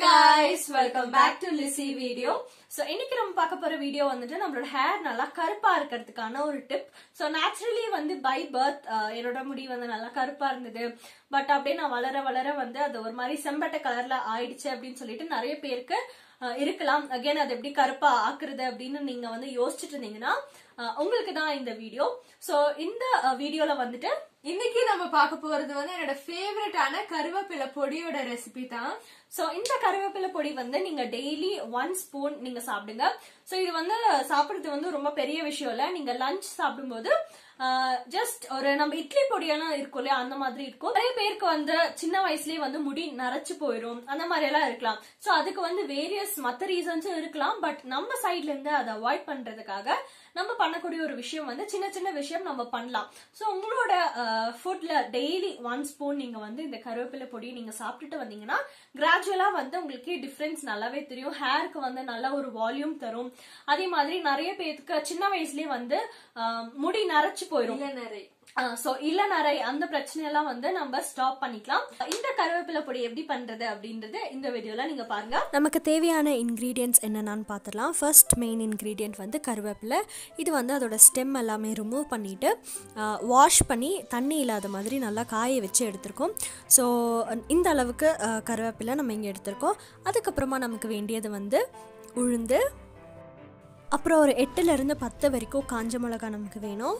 guys welcome back to Lizzie video so இன்னைக்கு நம்ம பார்க்க போற வீடியோ வந்துட்டு நம்மளோட ஹேர் நல்லா கருப்பா இருக்கிறதுக்கான ஒரு டிப் ஸோ நேச்சுரலி வந்து பை பர்த் என்னோட முடி வந்து நல்லா கருப்பா இருந்தது பட் அப்படியே நான் வளர வளர வந்து அது ஒரு மாதிரி செம்பட்ட கலர்ல ஆயிடுச்சு அப்படின்னு சொல்லிட்டு நிறைய பேருக்கு அஹ், இருக்கலாம் அகைன் அது எப்படி கருப்பா ஆக்குறது அப்படின்னு நீங்க வந்து யோசிச்சுட்டு இருந்தீங்கன்னா அஹ், உங்களுக்கு தான் இந்த வீடியோ ஸோ இந்த வீடியோல வந்துட்டு இன்னைக்கு நம்ம பார்க்க போறது வந்து என்னோட ஃபேவரட்டான கருவேப்பிலை பொடியோட ரெசிபி தான் சோ இந்த கருவேப்பிலை பொடி வந்து நீங்க டெய்லி ஒன் ஸ்பூன் நீங்க சாப்பிடுங்க சோ இது வந்து சாப்பிடுறது வந்து ரொம்ப பெரிய விஷயம் இல்ல நீங்க லஞ்ச் சாப்பிடும்போது ஜஸ்ட் ஒரு நம்ம இட்லி பொடியெல்லாம் இருக்கும் இல்லையா அந்த மாதிரி இருக்கும் நிறைய பேருக்கு வந்து சின்ன வயசுலயே வந்து முடி நரைச்சு போயிடும் அந்த மாதிரி எல்லாம் இருக்கலாம் சோ அதுக்கு வந்து வேரியஸ் மத்த ரீசன்ஸும் இருக்கலாம் பட் நம்ம சைட்ல இருந்து அதை அவாய்ட் பண்றதுக்காக நம்ம பண்ணக்கூடிய ஒரு விஷயம் வந்து சின்ன சின்ன விஷயம் நம்ம பண்ணலாம் சோ உங்களோட ஃபுட்ல டெய்லி ஒன் ஸ்பூன் நீங்க வந்து இந்த கருவேப்பிலை பொடியை நீங்க சாப்பிட்டுட்டு வந்தீங்கன்னா கிராஜுவலா வந்து உங்களுக்கு டிஃபரன்ஸ் நல்லாவே தெரியும் ஹேருக்கு வந்து நல்ல ஒரு வால்யூம் தரும் அதே மாதிரி நிறைய பேருக்கு சின்ன வயசுலயே வந்து அஹ், முடி நரைச்சு போயிடும் இளநரை சோ இளநரை அந்த பிரச்சனையெல்லாம் வந்து நம்ம ஸ்டாப் பண்ணிக்கலாம் இந்த கருவேப்பிலை பொடி எப்படி பண்றது அப்படின்றது இந்த வீடியோல நீங்க பாருங்க நமக்கு தேவையான இன்க்ரீடியன்ட்ஸ் என்னென்னு பார்த்துடலாம் ஃபர்ஸ்ட் மெயின் இன்க்ரீடியன்ட் வந்து கருவேப்பிலை இது வந்து அதோட ஸ்டெம் எல்லாமே ரிமூவ் பண்ணிவிட்டு வாஷ் பண்ணி தண்ணி இல்லாத மாதிரி நல்லா காய வச்சு எடுத்திருக்கோம் ஸோ இந்த அளவுக்கு அஹ், கருவேப்பிலை நம்ம இங்கே எடுத்திருக்கோம் அதுக்கப்புறமா நமக்கு வேண்டியது வந்து உளுந்து அப்புறம் ஒரு எட்டுலேருந்து பத்து வரைக்கும் காஞ்ச மிளகா நமக்கு வேணும்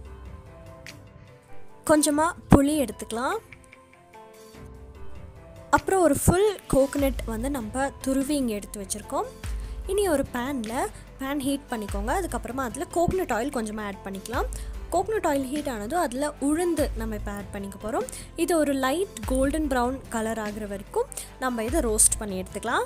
கொஞ்சமாக புளி எடுத்துக்கலாம் அப்புறம் ஒரு ஃபுல் கோகனட் வந்து நம்ம துருவி இங்கே எடுத்து வச்சுருக்கோம் இனி ஒரு பேனில் பேன் ஹீட் பண்ணிக்கோங்க அதுக்கப்புறமா அதில் கோகனட் ஆயில் கொஞ்சமாக ஆட் பண்ணிக்கலாம் கோகனட் ஆயில் ஹீட் ஆனதும் அதில் உளுந்து நம்ம இப்போ ஆட் பண்ணிக்க போகிறோம் இது ஒரு லைட் கோல்டன் ப்ரௌன் கலர் ஆகுற வரைக்கும் நம்ம இதை ரோஸ்ட் பண்ணி எடுத்துக்கலாம்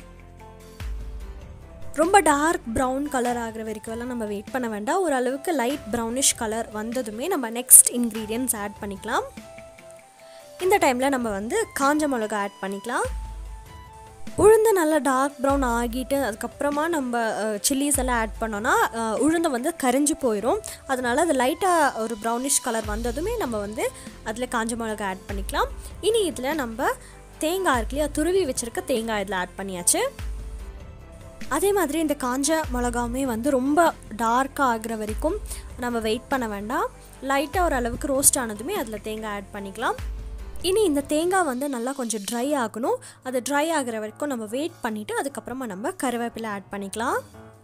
ரொம்ப டார்க் ப்ரௌன் கலர் ஆகிற வரைக்கும் எல்லாம் நம்ம வெயிட் பண்ண வேண்டாம் ஓரளவுக்கு லைட் ப்ரௌனிஷ் கலர் வந்ததுமே நம்ம நெக்ஸ்ட் இன்க்ரீடியன்ட்ஸ் ஆட் பண்ணிக்கலாம் இந்த டைமில் நம்ம வந்து காஞ்ச மிளகா ஆட் பண்ணிக்கலாம் உளுந்து நல்லா டார்க் ப்ரௌன் ஆகிட்டு அதுக்கப்புறமா நம்ம சில்லிஸ் எல்லாம் ஆட் பண்ணோன்னா அஹ், உளுந்து வந்து கரிஞ்சு போயிடும் அதனால அது லைட்டாக ஒரு ப்ரௌனிஷ் கலர் வந்ததுமே நம்ம வந்து அதில் காஞ்ச மிளகா ஆட் பண்ணிக்கலாம் இனி இதில் நம்ம தேங்காய் இருக்கு இல்லையா துருவி வச்சுருக்க தேங்காய் இதில் ஆட் பண்ணியாச்சு அதே மாதிரி இந்த காஞ்ச மிளகாவுமே வந்து ரொம்ப டார்க்காக ஆகுற வரைக்கும் நம்ம வெயிட் பண்ண வேண்டாம் லைட்டாக ஒரு அளவுக்கு ரோஸ்ட் ஆனதுமே அதில் தேங்காய் ஆட் பண்ணிக்கலாம் இனி இந்த தேங்காய் வந்து நல்லா கொஞ்சம் ட்ரை ஆகணும் அது ட்ரை ஆகுற வரைக்கும் நம்ம வெயிட் பண்ணிவிட்டு அதுக்கப்புறமா நம்ம கருவேப்பிலை ஆட் பண்ணிக்கலாம்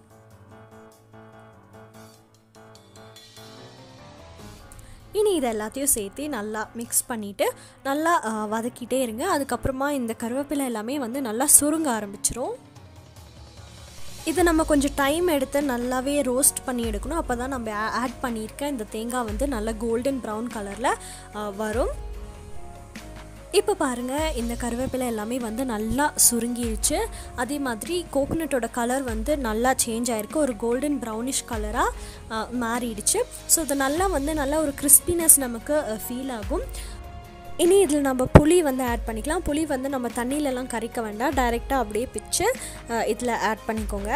இனி இது எல்லாத்தையும் சேர்த்து நல்லா மிக்ஸ் பண்ணிவிட்டு நல்லா ஆ, வதக்கிட்டே இருங்க அதுக்கப்புறமா இந்த கருவேப்பிலை எல்லாமே வந்து நல்லா சுருங்க ஆரம்பிச்சிரும் இதை நம்ம கொஞ்சம் டைம் எடுத்து நல்லாவே ரோஸ்ட் பண்ணி எடுக்கணும் அப்போ தான் நம்ம ஆட் பண்ணியிருக்க இந்த தேங்காய் வந்து நல்லா கோல்டன் ப்ரௌன் கலரில் வரும் இப்போ பாருங்கள் இந்த கருவேப்பிலை எல்லாமே வந்து நல்லா சுருங்கிருச்சு அதே மாதிரி கோகனட்டோட கலர் வந்து நல்லா சேஞ்ச் ஆயிருக்கு ஒரு கோல்டன் ப்ரௌனிஷ் கலராக மாறிடுச்சு ஸோ இது நல்லா வந்து நல்லா ஒரு கிறிஸ்பினஸ் நமக்கு ஃபீல் ஆகும் இனி இதில் நம்ம புளி வந்து ஆட் பண்ணிக்கலாம் புளி வந்து நம்ம தண்ணியிலலாம் கரைக்க வேண்டாம் டைரெக்டாக அப்படியே பிச்சு இதில் ஆட் பண்ணிக்கோங்க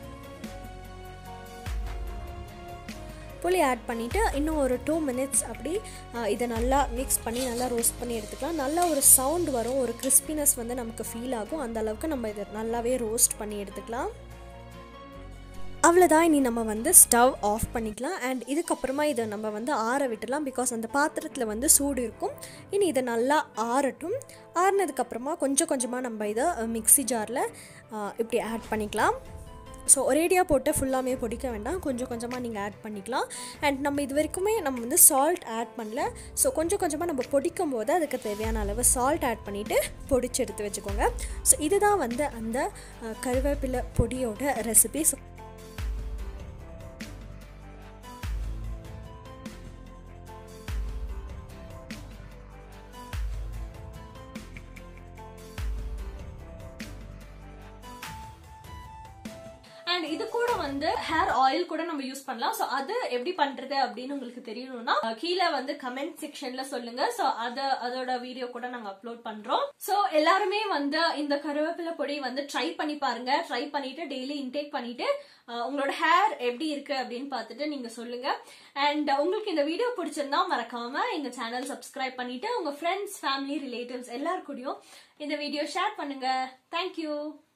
புளி ஆட் பண்ணிவிட்டு இன்னும் ஒரு டூ மினிட்ஸ் அப்படி அஹ், இதை நல்லா மிக்ஸ் பண்ணி நல்லா ரோஸ்ட் பண்ணி எடுத்துக்கலாம் நல்லா ஒரு சவுண்ட் வரும் ஒரு கிறிஸ்பினஸ் வந்து நமக்கு ஃபீல் ஆகும் அந்த அளவுக்கு நம்ம இதை நல்லாவே ரோஸ்ட் பண்ணி எடுத்துக்கலாம் அவ்வளோதான் இனி நம்ம வந்து ஸ்டவ் ஆஃப் பண்ணிக்கலாம் அண்ட் இதுக்கப்புறமா இதை நம்ம வந்து ஆற விட்டுலாம் பிகாஸ் அந்த பாத்திரத்தில் வந்து சூடு இருக்கும் இனி இதை நல்லா ஆறட்டும் ஆறினதுக்கப்புறமா கொஞ்சம் கொஞ்சமாக நம்ம இதை மிக்ஸி ஜாரில் இப்படி ஆட் பண்ணிக்கலாம் ஸோ ஒரேடியாக போட்டு ஃபுல்லாமே பொடிக்க வேண்டாம் கொஞ்சம் கொஞ்சமாக நீங்கள் ஆட் பண்ணிக்கலாம் அண்ட் நம்ம இது வரைக்குமே நம்ம வந்து சால்ட் ஆட் பண்ணல ஸோ கொஞ்சம் கொஞ்சமாக நம்ம பொடிக்கும் போது அதுக்கு தேவையான அளவு சால்ட் ஆட் பண்ணிவிட்டு பொடிச்சு எடுத்து வச்சுக்கோங்க ஸோ இதுதான் வந்து அந்த அஹ், கருவேப்பிலை பொடியோட ரெசிபி ஸோ அண்ட் இது கூட வந்து ஹேர் ஆயில் கூட நம்ம யூஸ் பண்ணலாம் சோ அது எப்படி பண்றது அப்படின்னு உங்களுக்கு தெரியணும்னா அஹ், கீழே வந்து கமெண்ட் செக்ஷன்ல சொல்லுங்க சோ அத அதோட வீடியோ கூட நாங்க அப்லோட் பண்றோம் சோ எல்லாருமே வந்து இந்த கருவேப்பிலை பொடி வந்து ட்ரை பண்ணி பாருங்க ட்ரை பண்ணிட்டு டெய்லி இன்டேக் பண்ணிட்டு அஹ், உங்களோட ஹேர் எப்படி இருக்கு அப்படின்னு பார்த்துட்டு நீங்க சொல்லுங்க அண்ட் உங்களுக்கு இந்த வீடியோ பிடிச்சிருந்தா மறக்காம எங்க சேனல் சப்ஸ்கிரைப் பண்ணிட்டு உங்க ஃப்ரெண்ட்ஸ் ஃபேமிலி ரிலேட்டிவ்ஸ் எல்லார் கூடயும் இந்த வீடியோ ஷேர் பண்ணுங்க தேங்க்யூ